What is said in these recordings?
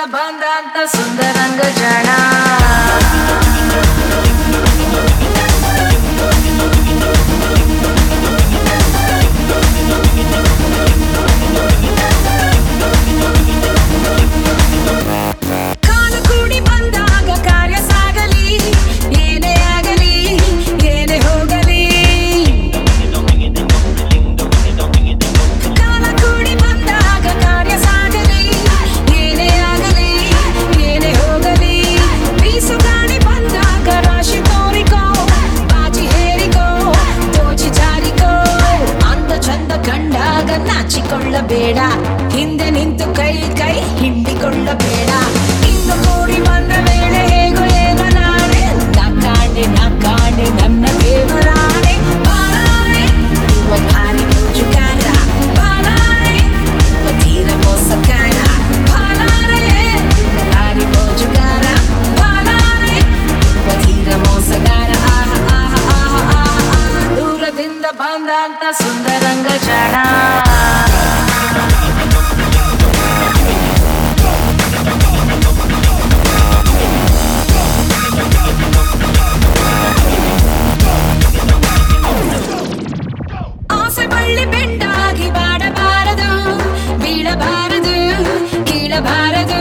ಬಂದ ಅಂತ ಸುಂದರಂಗ ಜನ ಕಾಲ ಕೂಡಿ ಬಂದಾಗ ಕಾರ್ಯ ಸಾಗಲಿ ಏನೇ ಆಗಲಿ ಏನೇ ಹೋಗಲಿ ಕಾಲ ಕೂಡಿ ಬಂದಾಗ ಕಾರ್ಯ ಸಾಗಲಿ ಏನೇ ಆಗಲಿ ಏನೇ ಹೋಗಲಿ ಬೀಸು ಗಾಳಿ ಬಂದಾಗ ರಾಶಿ ತೋರಿಕೋ ಬಾಜಿ ಹೇರಿಕೋ ದೋಚಿ ಜಾರಿಕೋ ಅಂದ ಚಂದ ಕಂಡಾಗ ನಾಚಿಕೊಳ್ಳಬೇಡ ಹಿಂದೆ ನಿಂತು ಕೈ ಕೈ ಹಿಂಡಿಕೊಳ್ಳಬೇಡ ಇಂದು ಕೂಡಿ ಬಂದ ವೇಳೆ ಹೇಗೋ ಏನೋ ನಾಳೆ ನಾ ಕಾಣೆ ನಾ ಕಾಣೆ ನನ್ನ ದೇವರಾಣೆ ಬಾರಾಣೆ ಇವ ಭಾರಿ ಮುಜುಗಾರ ಬಾರಾಣೆ ಇವ ತೀರ ಮೋಸಗಾರ ಬಾರಾಣೆ ಇವ ಭಾರಿ ಮುಜುಗಾರ ಬಾರಾಣೆ ಇವ ತೀರ ಮೋಸಗಾರ ಆಹ ಆಹ ಆಹ ಆಹ ಆಹ ದೂರದಿಂದ ಬಂದ ಅಂತ ಸುಂದರಂಗ ಜನ ಆಸೆ ಬಳ್ಳಿ ಬೆಂಡಾಗಿ ಬಾಡಬಾರದು ಬೀಳಬಾರದು ಕೀಳಬಾರದು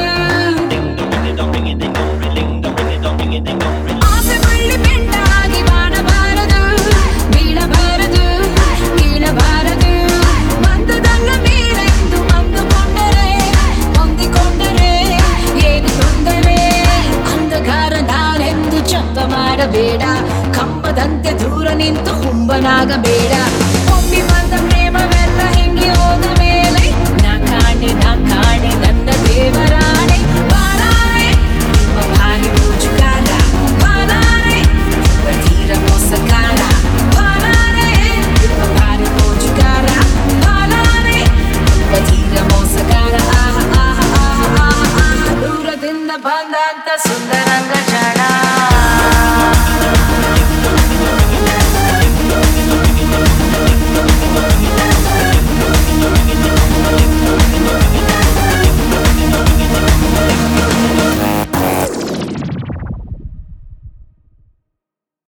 ಆಸೆ ಬಳ್ಳಿ ಬೆಂಡಾಗಿ ಬಾಡಬಾರದು ಬೀಳಬಾರದು ಕೀಳಬಾರದು ಬಂದದಲ್ಲ ಮೀರೆಂದು ಅಂದುಕೊಂಡರೆ ಹೊಂದಿಕೊಂಡರೆ ಏನು ತೊಂದರೆ ಅಂಧಕಾರ ನಾನೆಂದು ಜಪ ಮಾಡಬೇಡ ಕಂಬದಂತೆ ದೂರ ನಿಂತು ಹುಂಬನಾಗಬೇಡ ಒಮ್ಮಿ ಬಂದ ಪ್ರೇಮವೆಲ್ಲ ಹಿಂಗೆ ಹೋದ ಮೇಲೆ ನಾ ಕಾಣೆ ನಾ ಕಾಣೆ ನನ್ನ ದೇವರಾಣೆ ಬಾರಾಣೆ ಇವ ಭಾರಿ ಮುಜುಗಾರ ಬಾರಾಣೆ ಇವ ತೀರ ಮೋಸಗಾರ ಬಾರಾಣೆ ಇವ ಭಾರಿ ಮುಜುಗಾರ ಬಾರಾಣೆ ಇವ ತೀರ ಮೋಸಗಾರ ಆಹ ಆಹ ಆಹ ಆಹ ಆಹ ದೂರದಿಂದ ಬಂದ ಅಂತ ಸುಂದರಂಗ ಜನ